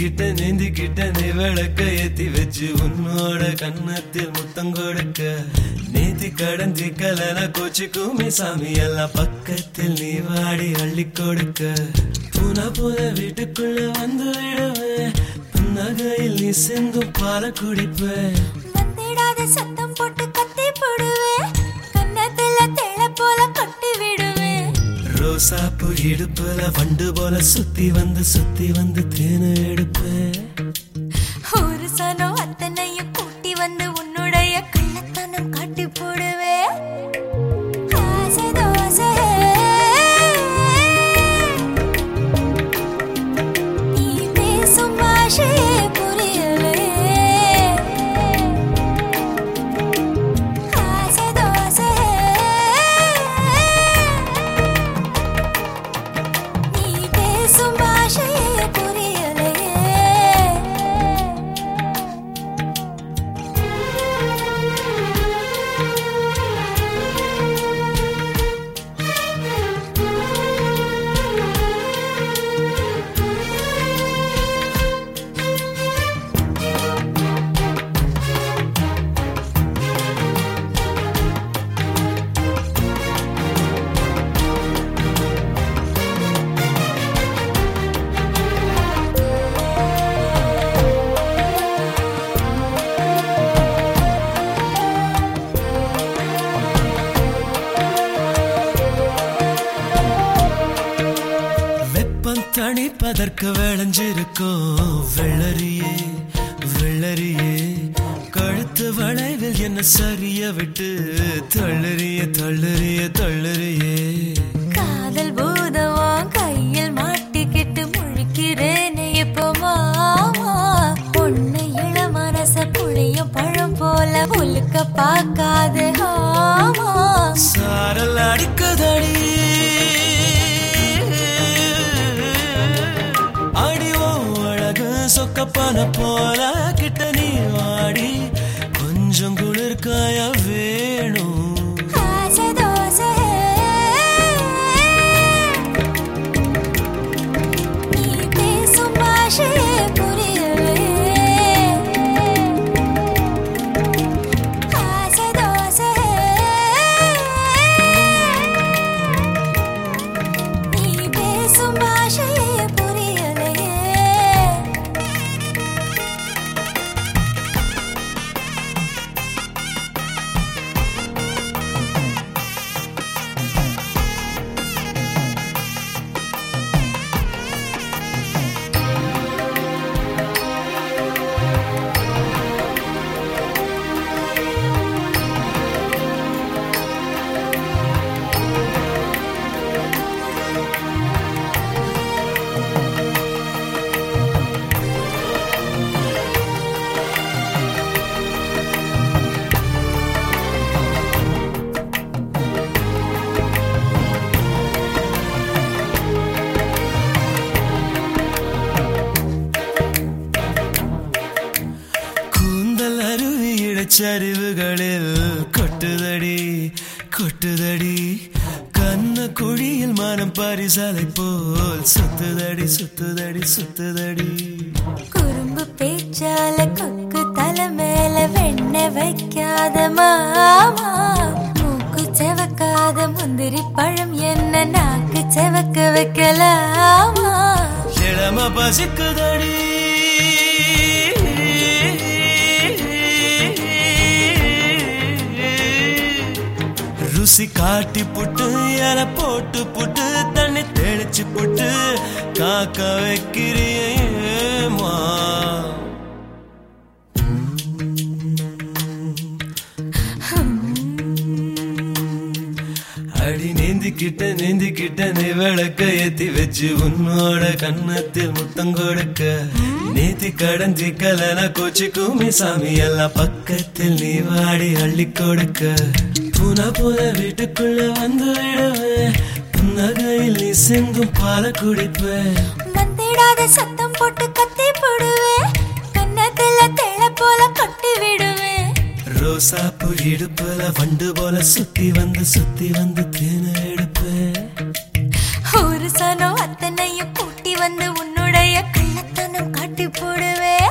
நீந்திக்கிட்ட நீந்திக்கிட்ட நீ விளக்க ஏத்தி வச்சு உன்னோட கன்னத்தில் முத்தம் கொடுக்க நீதி கடந்தி கலன கோச்சி கூமி சாமி எல்லாம் பக்கத்தில் நீ வாடி அள்ளி கொடுக்க புன புன வீட்டுக்குள்ள வந்து விடுவேன் புன்னகையில் நீ சிந்தும் பால குடிப்பேன் வந்திடாத சத்தம் போட்டு கத்தி போடுவேன் கன்னத்துல தேள போல கட்டி விடுவேன் ரோசாப்பு இடுப்புல வண்டு போல சுத்தி வந்து சுத்தி வந்து தேனை எடுப்பேன் ஒரு சனம் அத்தனையும் கூட்டி வந்து உன்னுடைய கள்ளத்தனம் காட்டி போடுவேன் ஆசை தோசை நீ பேசும் பாஷையே புரியலே ஆசை தோசை நீ பேசும் பாஷையே புரியலே வெப்பம் தணிப்பதற்கு விளைஞ்சிருக்கும் வெள்ளரியே வெள்ளரியே கழுத்து வளைவில் என்ன சரிய விட்டு தள்ளறிய தள்ளறிய தள்ளறியே காதல் பூதவா கையில் மாட்டிக்கிட்டு முழிக்கிறேனே இப்போ மாமா பொண்ணு இள மனச புளியும் பழம் போல உலுக்க பார்க்காது ஆமா சாரல் அடிக்குதடி அடிவோ அழகு சொக்கப்பன போல கிட்ட நீ வாடி கொஞ்சம் குளிர்காய வேணும் ஆசை தோசை நீ பேசும் பாஷையே புரியலே ஆசை தோசை நீ பேசும் பாஷையே புரியலே கூந்தல் அருவி இடைச்சரிவுகளில் கொட்டுதடி கொட்டுதடி கண்ண குழியில் மனம் பரிசலை போல் சுத்துதடி சுத்துதடி சுத்துதடி குறும்பு பேச்சால கொக்கு தலை மேல வெண்ண வைக்காத மாமா மூக்கு செவக்காத முந்திரி பழம் என்ன நாக்கு செவக்க வைக்கலாமா இளம பசிக்குதடி ருசி காட்டி புட்டு இலை போட்டு புட்டு தண்ணி தெளிச்சு புட்டு காக்க வைக்கிறியேமா அடி நீந்திக்கிட்ட நீந்திக்கிட்ட நீ விளக்க ஏத்தி வச்சு உன்னோட கன்னத்தில் முத்தம் கொடுக்க நீதி கடந்தி கலன கோச்சி கூமி சாமி எல்லாம் பக்கத்தில் நீ வாடி அள்ளி கொடுக்க புன புன வீட்டுக்குள்ள வந்து விடுவேன் புன்னகையில் நீ சிந்தும் பால குடிப்பேன் வந்திடாத சத்தம் போட்டு கத்தி போடுவேன் கன்னத்துல தேள போல கட்டி விடுவேன் ரோசாப்பு இடுப்புல வண்டு போல சுத்தி வந்து சுத்தி வந்து தேனை எடுப்பேன் ஒரு சனம் அத்தனையும் கூட்டி வந்து உன்னுடைய கள்ளத்தனம் காட்டி வெட்டி போடுவே